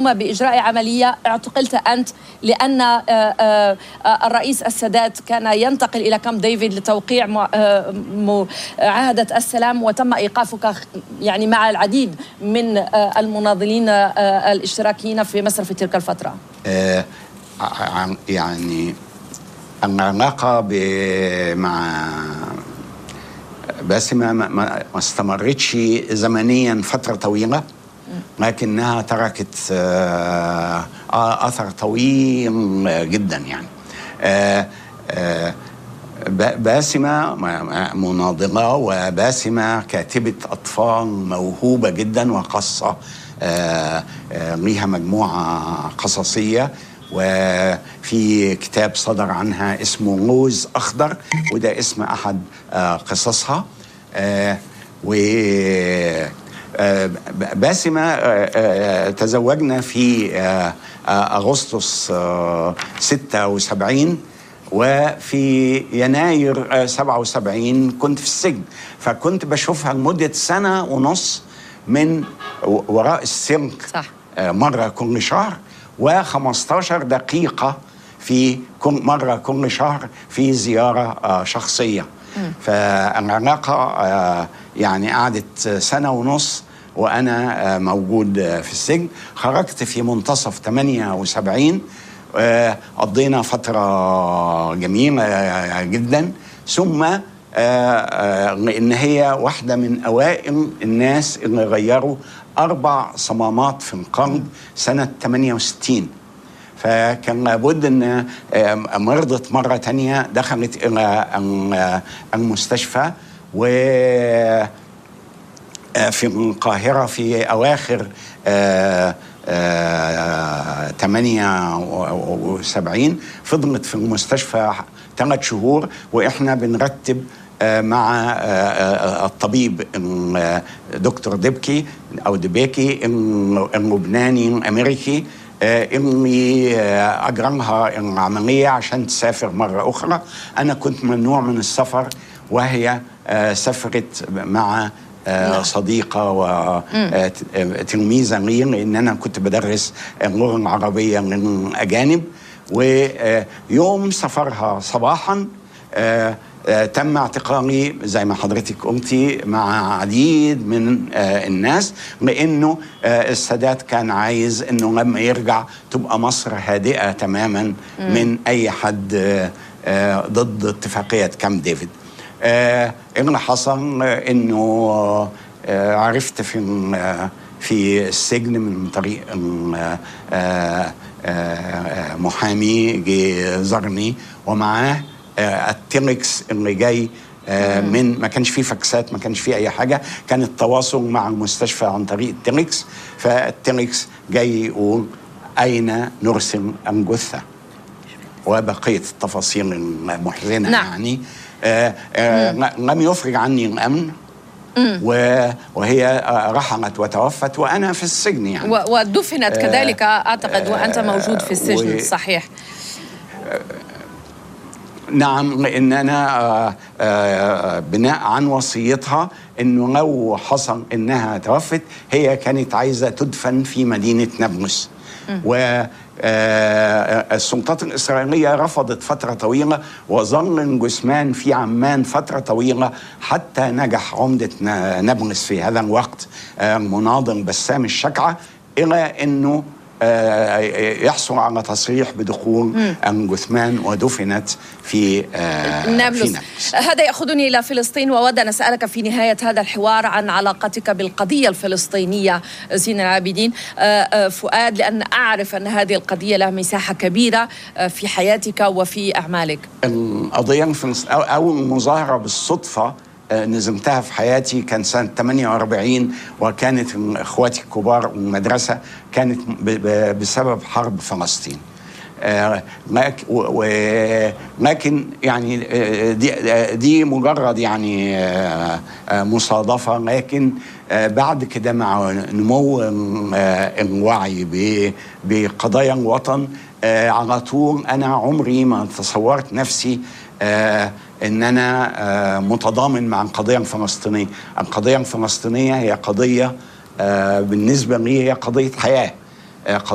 الحكومة بإجراء عملية اعتقلت أنت لأن آه، آه، آه، الرئيس السادات كان ينتقل إلى كامب ديفيد لتوقيع مع- آه، معاهدة السلام وتم إيقافك يعني مع العديد من آه، المناضلين آه، الاشتراكيين في مصر في تلك الفترة آه، ع- يعني العلاقة ب- مع باسمة ما, ما ما استمرتش زمنيا فترة طويلة لكنها تركت آه، آه، أثر طويل جدا يعني آه، آه، ب- باسمة م- م- مناضلة وباسمة كاتبة أطفال موهوبة جدا وقصة آه، آه، ليها مجموعة قصصية وفي كتاب صدر عنها اسمه لوز أخضر وده اسم أحد آه، قصصها آه، و آه، ب- باسمة آه، آه، تزوجنا في آه، آه، أغسطس آه، 76 وفي يناير آه، 77 كنت في السجن فكنت بشوفها لمدة سنة ونص من و- وراء السلك صح. آه، مرة كل شهر و15 دقيقة في كل مرة كل شهر في زيارة آه، شخصية فالعلاقة آه، يعني قعدت سنة ونص وأنا آه، موجود آه، في السجن خرجت في منتصف 78 آه، قضينا فترة جميلة آه، جدا ثم آه، آه، لأن هي واحدة من أوائل الناس اللي غيروا أربع صمامات في القلب سنة 68 فكان لابد ان آه، مرضت مره تانية دخلت الى ال- المستشفى و آه، في القاهرة في أواخر آه، آه، 78 فضلت في المستشفى ثلاث شهور وإحنا بنرتب آه، مع آه، آه، الطبيب ال- دكتور دبكي أو دبيكي ال- اللبناني الأمريكي آه، اللي آه، أجرى لها العملية عشان تسافر مرة أخرى أنا كنت ممنوع من السفر وهي آه، سافرت مع آه، صديقة وتلميذة لي لأن أنا كنت بدرس اللغة العربية للأجانب ويوم سفرها صباحا آه، آه، تم اعتقالي زي ما حضرتك قلتي مع عديد من آه، الناس لانه آه، السادات كان عايز انه لما يرجع تبقى مصر هادئه تماما من اي حد آه، آه، ضد اتفاقيه كامب ديفيد آه، اللي حصل آه، انه آه، عرفت في ال- في السجن من طريق ال- آه، آه، محامي جه زارني ومعاه آه، التيلكس اللي جاي آه، من ما كانش فيه فاكسات ما كانش فيه اي حاجه كان التواصل مع المستشفى عن طريق التيلكس فالتيلكس جاي يقول اين نرسل الجثه وبقيه التفاصيل المحزنه نعم. يعني آه آه لم يفرج عني الامن و- وهي آه، رحمت وتوفت وانا في السجن يعني و- ودفنت كذلك أعتقد وأنت موجود في السجن و- صحيح نعم لان انا آه، آه، بناء عن وصيتها انه لو حصل انها توفت هي كانت عايزه تدفن في مدينه نابلس و آه، السلطات الإسرائيلية رفضت فترة طويلة وظل الجثمان في عمان فترة طويلة حتى نجح عمدة نا- نابلس في هذا الوقت آه، المناضل بسام الشكعة إلى أنه آه، يحصل على تصريح بدخول الجثمان ودفنت في آه، في نابلس نابلس هذا يأخذني إلى فلسطين وأود أن أسألك في نهاية هذا الحوار عن علاقتك بالقضية الفلسطينية زين العابدين آه، آه، فؤاد لأن أعرف أن هذه القضية لها مساحة كبيرة آه، في حياتك وفي أعمالك القضية الفلسطينية أو أول مظاهرة بالصدفة آه، نزمتها في حياتي كان سنة 48 وكانت إخواتي الكبار والمدرسة كانت ب- ب- بسبب حرب فلسطين آه، لك- و- و- لكن يعني آه، دي آه، دي مجرد يعني آه، آه، مصادفة لكن آه، بعد كده مع نمو آه، الوعي ب- بقضايا الوطن آه، على طول انا عمري ما تصورت نفسي آه، ان انا آه، متضامن مع القضيه الفلسطينيه، القضيه الفلسطينيه هي قضيه آه، بالنسبه لي هي قضيه حياه آه،